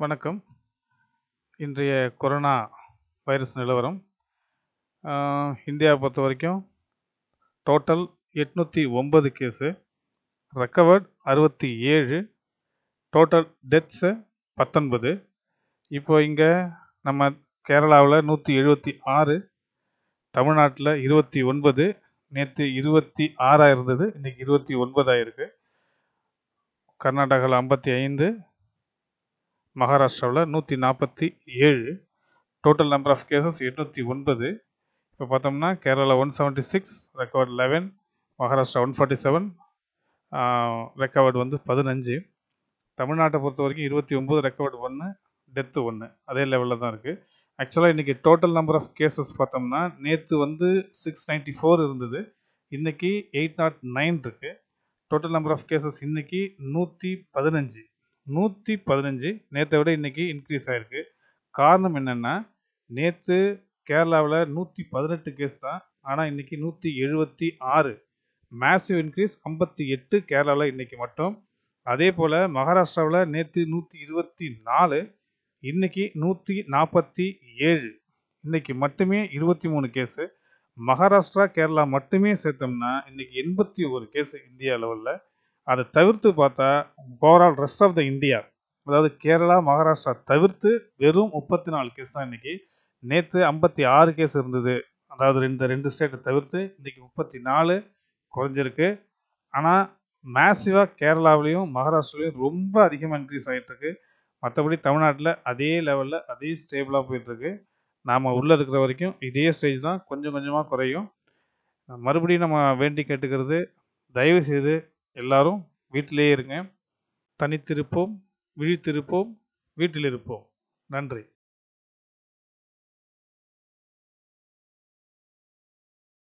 வணக்கம் இன்றைய corona virus நிலவரம் ஆஹ், இந்தியாவை பொறுத்த வரைக்கும் டோட்டல் எட்நூற்றி ஒம்பது கேஸு ரெக்கவர்ட் அறுபத்தி ஏழு டோட்டல் டெத்ஸு பத்தொன்பது இப்போ இங்கே நம்ம கேரளாவில் நூற்றி எழுபத்தி ஆறு தமிழ்நாட்டில் இருபத்தி ஒன்பது நேற்று இருபத்தி ஆறாக இருந்தது இன்றைக்கி இருபத்தி ஒன்பதாக இருக்குது கர்நாடகாவில் ஐம்பத்தி ஐந்து மகாராஷ்டிராவில் நூற்றி நாற்பத்தி ஏழு டோட்டல் நம்பர் ஆஃப் கேசஸ் எட்நூற்றி ஒன்பது இப்போ பார்த்தோம்னா Kerala one seventy six recovered eleven Maharashtra one forty seven recovered வந்து பதினஞ்சு தமிழ்நாட்டை பொறுத்த வரைக்கும் இருபத்தி ஒம்பது ரெக்கவர்டு ஒன்று டெத்து ஒன்று அதே லெவலில் தான் இருக்குது ஆக்சுவலாக இன்றைக்கி டோட்டல் நம்பர் ஆஃப் கேசஸ் பார்த்தோம்னா நேற்று வந்து சிக்ஸ் நைன்ட்டி ஃபோர் இருந்தது இன்றைக்கி எயிட் நாட் நைன் இருக்குது டோட்டல் நம்பர் ஆஃப் கேசஸ் இன்றைக்கி நூற்றி பதினஞ்சு நூற்றி பதினஞ்சு நேற்றை விட இன்றைக்கி இன்க்ரீஸ் ஆகிருக்கு காரணம் என்னென்னா நேற்று கேரளாவில் நூற்றி பதினெட்டு கேஸ் தான் ஆனால் இன்றைக்கி நூற்றி எழுபத்தி ஆறு மேசிவ் இன்க்ரீஸ் ஐம்பத்தி எட்டு கேரளாவில் இன்றைக்கி மட்டும் அதே போல் மகாராஷ்டிராவில் நேற்று நூற்றி இருபத்தி நாலு இன்றைக்கி நூற்றி நாற்பத்தி ஏழு இன்றைக்கி மட்டுமே இருபத்தி மூணு கேஸு மகாராஷ்டிரா கேரளா மட்டுமே சேர்த்தோம்னா இன்றைக்கி எண்பத்தி ஒரு கேஸு இந்தியா லெவலில் அதை தவிர்த்து பார்த்தா overall rest of the India அதாவது கேரளா மகாராஷ்டிரா தவிர்த்து வெறும் முப்பத்தி நாலு கேஸ் தான் இன்றைக்கி நேற்று ஐம்பத்தி ஆறு கேஸ் இருந்தது அதாவது ரெண்டு ரெண்டு ஸ்டேட்டை தவிர்த்து இன்றைக்கி முப்பத்தி நாலு குறைஞ்சிருக்கு ஆனால் மேசிவாக கேரளாவிலையும் மகாராஷ்டிராலையும் ரொம்ப அதிகமாக இன்க்ரீஸ் ஆகிட்டுருக்கு மற்றபடி தமிழ்நாட்டில் அதே லெவலில் அதே ஸ்டேபிளாக போயிட்டுருக்கு நாம் உள்ளே இருக்கிற வரைக்கும் இதே ஸ்டேஜ் தான் கொஞ்சம் கொஞ்சமாக குறையும் மறுபடியும் நம்ம வேண்டி கேட்டுக்கிறது தயவு செய்து எல்லாரும் வீட்டிலேயே இருங்க தனித்திருப்போம் விழித்திருப்போம் வீட்டில் இருப்போம் நன்றி